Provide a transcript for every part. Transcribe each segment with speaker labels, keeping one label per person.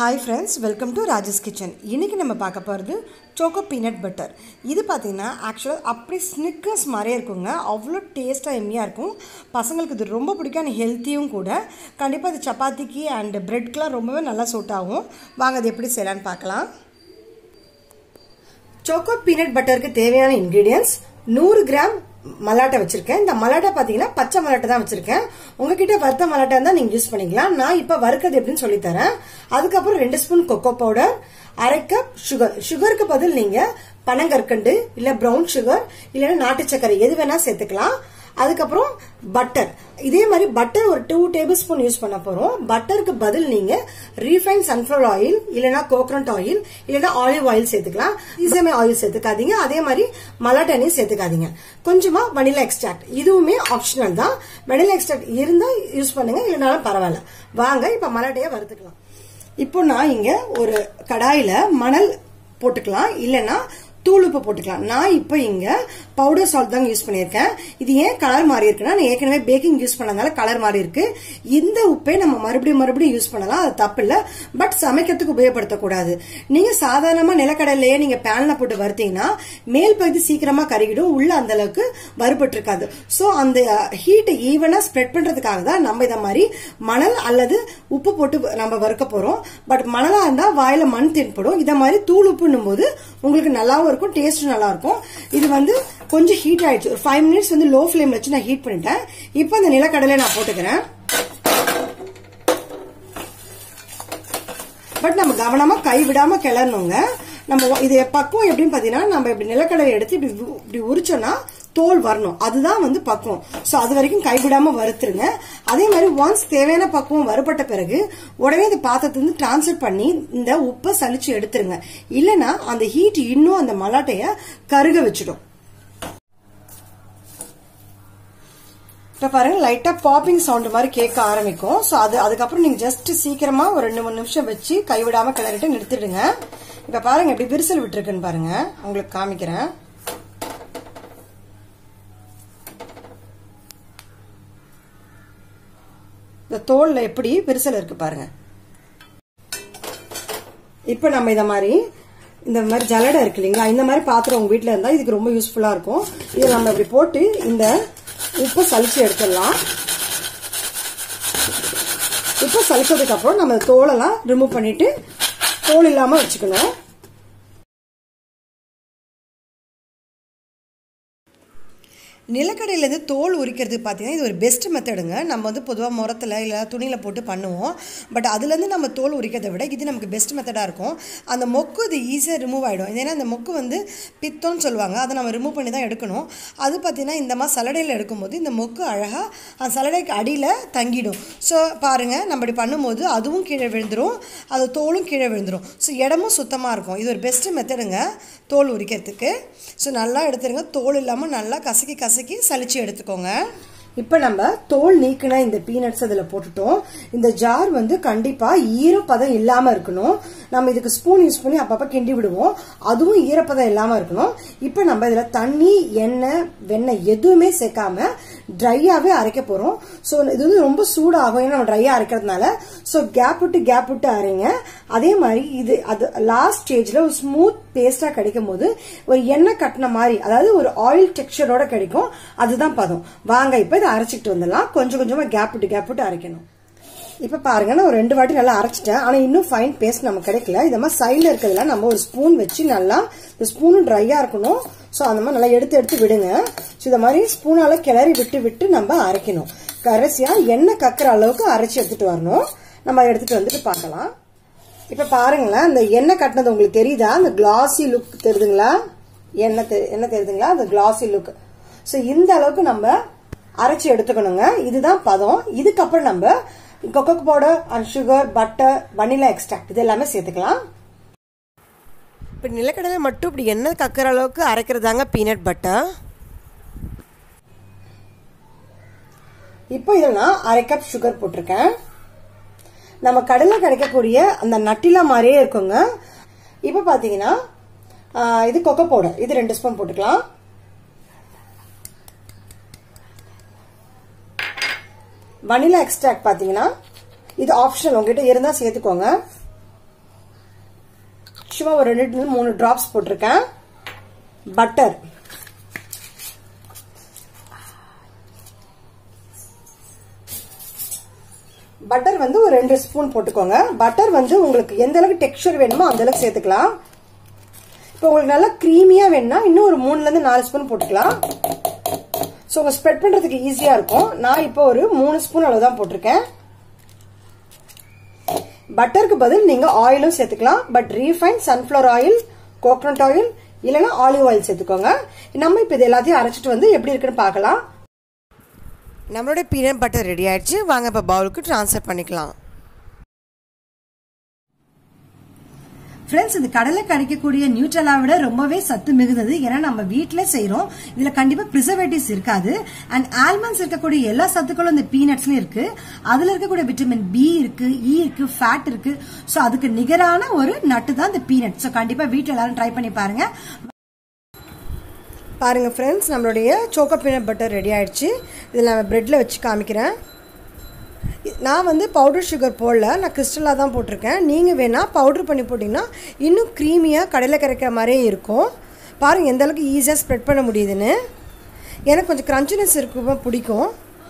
Speaker 1: hi friends welcome to Raja's kitchen இன்றைக்கி நம்ம பார்க்க போகிறது சோக்கோ பீனட் பட்டர் இது பார்த்திங்கன்னா ஆக்சுவலாக அப்படி ஸ்னிக்கர்ஸ் மாதிரியே இருக்குங்க அவ்வளோ டேஸ்ட்டாக எம்மியாக இருக்கும் பசங்களுக்கு இது ரொம்ப பிடிக்கும் அண்ட் ஹெல்த்தியும் கூட கண்டிப்பாக இது சப்பாத்திக்கு அண்ட் ப்ரெட்க்கெலாம் ரொம்பவே நல்லா சூட் ஆகும் வாங்க அது எப்படி செய்யலான்னு பார்க்கலாம் சோக்கோ பீனட் பட்டருக்கு தேவையான இன்க்ரீடியன்ஸ் நூறு கிராம் மலாட்டை வச்சிருக்கேன் இந்த மலாட்டை பார்த்தீங்கன்னா பச்சை மலாட்டை தான் வச்சிருக்கேன் உங்ககிட்ட வறுத்த மலாட்டை இருந்தால் நீங்கள் யூஸ் பண்ணிக்கலாம் நான் இப்போ வறுக்கிறது எப்படின்னு சொல்லித்தரேன் அதுக்கப்புறம் ரெண்டு ஸ்பூன் கொக்கோ பவுடர் அரை கப் சுகர் சுகருக்கு பதில் நீங்கள் பனங்கற்கண்டு இல்லை ப்ரௌன் சுகர் இல்லைன்னா நாட்டு சர்க்கரை எது வேணால் சேர்த்துக்கலாம் அதுக்கப்புறம் பட்டர் இதே மாதிரி பட்டர் ஒரு டூ டேபிள் ஸ்பூன் யூஸ் பண்ண போறோம் பட்டருக்கு பதில் நீங்க ரீஃபைன் சன்ஃபிளவர் ஆயில் இல்லைன்னா கோகனட் ஆயில் இல்லைன்னா ஆலிவ் ஆயில் சேர்த்துக்கலாம் ஈஸியமே ஆயில் சேர்த்துக்காதீங்க அதே மாதிரி மலாட் எண்ணெயும் சேர்த்துக்காதீங்க கொஞ்சமா வனிலா எக்ஸ்ட்ராக்ட் இதுவுமே ஆப்ஷனல் தான் வனிலா எக்ஸ்ட்ராக்ட் இருந்தா யூஸ் பண்ணுங்க இல்லைனாலும் பரவாயில்ல வாங்க இப்ப மலாட்டையை வறுத்துக்கலாம் இப்போ நான் இங்க ஒரு கடாயில மணல் போட்டுக்கலாம் இல்லைன்னா தூள் உப்பு போட்டுக்கலாம் நான் இப்போ இங்க பவுடர் சால்ட் தாங்க யூஸ் பண்ணியிருக்கேன் இது ஏன் கலர் மாறி இருக்குன்னா நான் ஏற்கனவே பேக்கிங் யூஸ் பண்ணதால கலர் மாறி இருக்கு இந்த உப்பை நம்ம மறுபடியும் மறுபடியும் யூஸ் பண்ணலாம் அது தப்பு இல்ல பட் சமைக்கிறதுக்கு உபயோகப்படுத்தக்கூடாது நீங்க சாதாரணமா நிலக்கடலையே நீங்க பேன்ல போட்டு வறுத்தீங்கன்னா மேல் பகுதி சீக்கிரமா கருகிடும் உள்ள அந்த அளவுக்கு வறுபட்டு இருக்காது சோ அந்த ஹீட் ஈவனா ஸ்ப்ரெட் பண்றதுக்காக தான் நம்ம இத மாதிரி மணல் அல்லது உப்பு போட்டு நம்ம வறுக்க போறோம் பட் மணலா இருந்தா வாயில மண் தென்படும் இத மாதிரி தூள் உப்புன்னும் போது உங்களுக்கு நல்லாவும் இருக்கும் டேஸ்ட் நல்லா இருக்கும் இது வந்து கொஞ்சம் ஹீட் ஆயிடுச்சு ஒரு ஃபைவ் மினிட்ஸ் வந்து லோ ஃபிளேம்ல வச்சு நான் ஹீட் பண்ணிட்டேன் இப்போ அந்த நிலக்கடலை நான் போட்டுக்கிறேன் பட் நம்ம கவனமா கை விடாம கிளறணுங்க நம்ம இது பக்குவம் எப்படின்னு பாத்தீங்கன்னா நம்ம இப்படி நிலக்கடலை எடுத்து இப்படி இப்படி உரிச்சோம்னா தோல் வரணும் அதுதான் வந்து பக்குவம் ஸோ அது வரைக்கும் கைவிடாம வறுத்துருங்க அதே மாதிரி ஒன்ஸ் தேவையான பக்குவம் வறுபட்ட பிறகு உடனே இந்த பாத்திரத்துல இருந்து டிரான்ஸ்ஃபர் பண்ணி இந்த உப்பை சலிச்சு எடுத்துருங்க இல்லைன்னா அந்த ஹீட் இன்னும் அந்த மலாட்டைய கருக வச்சிடும் இப்போ பாருங்க லைட்டா பாப்பிங் சவுண்ட் மாதிரி கேட்க ஆரம்பிக்கும் ஸோ அது அதுக்கப்புறம் நீங்க ஜஸ்ட் சீக்கிரமா ஒரு ரெண்டு மூணு நிமிஷம் வச்சு கைவிடாம கிளறிட்டு நிறுத்திடுங்க இப்ப பாருங்க எப்படி விரிசல் விட்டுருக்குன்னு பாருங்க உங்களுக்கு காமிக்கிறேன் இந்த தோல்ல எப்படி விரிசல் இருக்கு பாருங்க இப்ப நம்ம இத மாதிரி இந்த மாதிரி ஜலடை இருக்கு இல்லைங்களா இந்த மாதிரி பாத்திரம் உங்க வீட்டுல இருந்தா இதுக்கு ரொம்ப யூஸ்ஃபுல்லா இருக்கும் இதை நம்ம இப்படி போட்டு இந்த உப்பை சலிச்சு எடுத்துடலாம் உப்பை சலிச்சதுக்கு அப்புறம் நம்ம தோலெல்லாம் ரிமூவ் பண்ணிட்டு தோல் இல்லாம வச்சுக்கணும் நிலக்கடையிலேருந்து தோல் உரிக்கிறது பார்த்தீங்கன்னா இது ஒரு பெஸ்ட் மெத்தடுங்க நம்ம வந்து பொதுவாக முரத்தில் இல்லை துணியில் போட்டு பண்ணுவோம் பட் அதுலேருந்து நம்ம தோல் உரிக்கிறத விட இது நமக்கு பெஸ்ட் மெத்தடாக இருக்கும் அந்த மொக்கு இது ஈஸியாக ரிமூவ் ஆகிடும் ஏன்னா அந்த மொக்கு வந்து பித்தம்னு சொல்லுவாங்க அதை நம்ம ரிமூவ் பண்ணி தான் எடுக்கணும் அது பார்த்திங்கன்னா இந்த மாதிரி சலடையில் எடுக்கும்போது இந்த மொக்கு அழகாக அந்த சலடைக்கு அடியில் தங்கிடும் ஸோ பாருங்கள் நம்ம இப்படி பண்ணும்போது அதுவும் கீழே விழுந்துடும் அது தோலும் கீழே விழுந்துடும் ஸோ இடமும் சுத்தமாக இருக்கும் இது ஒரு பெஸ்ட்டு மெத்தடுங்க தோல் உரிக்கிறதுக்கு ஸோ நல்லா எடுத்துருங்க தோல் இல்லாமல் நல்லா கசக்கி கசக்கி சலிச்சு எடுத்துக்கோங்க இப்போ நம்ம தோல் நீக்கின இந்த பீனட்ஸ் அதில் போட்டுட்டோம் இந்த ஜார் வந்து கண்டிப்பாக ஈரப்பதம் இல்லாமல் இருக்கணும் நம்ம இதுக்கு ஸ்பூன் யூஸ் பண்ணி அப்பப்போ கிண்டி விடுவோம் அதுவும் ஈரப்பதம் இல்லாமல் இருக்கணும் இப்போ நம்ம இதில் தண்ணி எண்ணெய் வெண்ணெய் எதுவுமே சேர்க்காம ட்ரையாகவே அரைக்க போகிறோம் ஸோ இது வந்து ரொம்ப சூடாகும் ஏன்னா நம்ம ட்ரையாக அரைக்கிறதுனால ஸோ கேப் விட்டு கேப் விட்டு அரைங்க அதே மாதிரி இது அது லாஸ்ட் ஸ்டேஜில் ஒரு ஸ்மூத் பேஸ்டாக கிடைக்கும் போது ஒரு எண்ணெய் கட்டின மாதிரி அதாவது ஒரு ஆயில் டெக்ஸ்டரோட கிடைக்கும் அதுதான் பதம் வாங்க இப்போ இதை அரைச்சிட்டு வந்துடலாம் கொஞ்சம் கொஞ்சமாக கேப் விட்டு கேப் விட்டு அரைக்கணும் இப்போ பாருங்க நான் ஒரு ரெண்டு வாட்டி நல்லா அரைச்சிட்டேன் ஆனால் இன்னும் ஃபைன் பேஸ்ட் நமக்கு கிடைக்கல இந்த மாதிரி சைடில் இருக்கிறதுல நம்ம ஒரு ஸ்பூன் வச்சு நல்லா இந்த ஸ்பூனும் ட்ரையாக இருக்கணும் ஸோ அந்த மாதிரி நல்லா எடுத்து எடுத்து விடுங்க ஸோ இந்த மாதிரி ஸ்பூனால கிளறி விட்டு விட்டு நம்ம அரைக்கணும் கடைசியாக எண்ணெய் கக்கிற அளவுக்கு அரைச்சி எடுத்துட்டு வரணும் நம்ம எடுத்துட்டு வந்துட்டு பார்க்கலாம் இப்போ பாருங்களேன் இந்த எண்ணெய் கட்டினது உங்களுக்கு தெரியுதா அந்த கிளாசி லுக் தெரியுதுங்களா எண்ணெய் என்ன தெரியுதுங்களா அந்த கிளாசி லுக் ஸோ இந்த அளவுக்கு நம்ம அரைச்சி எடுத்துக்கணுங்க இதுதான் பதம் இதுக்கப்புறம் நம்ம cocoa powder and sugar butter vanilla extract இது எல்லாமே சேர்த்துக்கலாம் இப்போ நிலக்கடலை மட்டும் இப்படி எண்ணெய் கக்கிற அளவுக்கு அரைக்கிறதாங்க பீனட் பட்டர் இப்போ இதில் நான் அரை கப் சுகர் போட்டிருக்கேன் நம்ம கடலில் கிடைக்கக்கூடிய அந்த நட்டிலா மாதிரியே இருக்குங்க இப்போ பார்த்தீங்கன்னா இது கொக்கோ பவுடர் இது ரெண்டு ஸ்பூன் போட்டுக்கலாம் வனிலா எக்ஸ்ட்ராக்ட் பார்த்தீங்கன்னா இது ஆப்ஷனல் உங்ககிட்ட இருந்தால் சேர்த்துக்கோங்க சும்மா ஒரு ரெண்டு மூணு டிராப்ஸ் போட்டிருக்கேன் பட்டர் பட்டர் வந்து ஒரு ரெண்டு ஸ்பூன் போட்டுக்கோங்க பட்டர் வந்து உங்களுக்கு எந்த அளவுக்கு டெக்ஸ்சர் வேணுமோ அந்த அளவுக்கு சேர்த்துக்கலாம் இப்போ உங்களுக்கு நல்லா க்ரீமியா வேணும்னா இன்னும் ஒரு மூணுல இருந்து நாலு ஸ்பூன் போட்டுக்கலாம் ஸோ உங்க ஸ்ப்ரெட் பண்றதுக்கு ஈஸியா இருக்கும் நான் இப்போ ஒரு மூணு ஸ்பூன் அளவு தான் போட்டிருக்கேன் பட்டருக்கு பதில் நீங்க ஆயிலும் சேர்த்துக்கலாம் but refine sunflower oil coconut oil இல்லைன்னா ஆலிவ் ஆயில் சேர்த்துக்கோங்க நம்ம இப்போ இது எல்லாத்தையும் அரைச்சிட்டு வந்து எப்படி இருக்குன்னு பார்க்கலாம் நம்மளோட பீனட் பட்டர் ரெடி ஆயிடுச்சு வாங்க இப்போ பவுலுக்கு ட்ரான்ஸ்ஃபர் பண்ணிக்கலாம் ஃப்ரெண்ட்ஸ் இந்த கடலை கிடைக்கக்கூடிய நியூட்ரலா விட ரொம்பவே சத்து மிகுந்தது ஏன்னா நம்ம வீட்டில் செய்கிறோம் இதில் கண்டிப்பாக ப்ரிசர்வேட்டிவ்ஸ் இருக்காது அண்ட் ஆல்மண்ட்ஸ் இருக்கக்கூடிய எல்லா சத்துக்களும் இந்த பீனட்ஸ்லயும் இருக்கு அதில் இருக்கக்கூடிய விட்டமின் பி இருக்கு இ இருக்கு ஃபேட் இருக்கு ஸோ அதுக்கு நிகரான ஒரு நட்டு தான் இந்த பீனட் ஸோ கண்டிப்பாக வீட்டில் எல்லாரும் ட்ரை பண்ணி பாருங்க பாருங்கள் ஃப்ரெண்ட்ஸ் நம்மளுடைய சோக்கோ பீனட் பட்டர் ரெடி ஆயிடுச்சு இதில் நான் ப்ரெட்டில் வச்சு காமிக்கிறேன் நான் வந்து பவுடர் சுகர் போடல நான் கிறிஸ்டலாக தான் போட்டிருக்கேன் நீங்கள் வேணால் பவுடர் பண்ணி போட்டிங்கன்னா இன்னும் க்ரீமியாக கடையில் கிடைக்கிற மாதிரியே இருக்கும் பாருங்கள் எந்த அளவுக்கு ஈஸியாக ஸ்ப்ரெட் பண்ண முடியுதுன்னு எனக்கு கொஞ்சம் க்ரன்ச்சினஸ் இருக்கும் பிடிக்கும்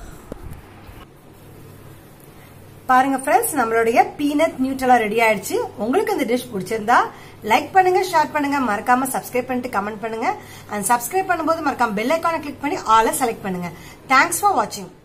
Speaker 1: பாருங்க ஃப்ரெண்ட்ஸ் நம்மளுடைய பீனட் நியூட்ரலா ரெடி ஆயிடுச்சு உங்களுக்கு இந்த டிஷ் பிடிச்சிருந்தா லைக் பண்ணுங்க ஷேர் பண்ணுங்க மறக்காம சப்ஸ்கிரைப் பண்ணிட்டு கமெண்ட் பண்ணுங்க அண்ட் சப்ஸ்கிரைப் பண்ணும்போது மறக்காம பெல் ஐக்கானை கிளிக் பண்ணி ஆலை செலக்ட் பண்ணுங்க தேங்க்ஸ் ஃபார் வாட்சிங்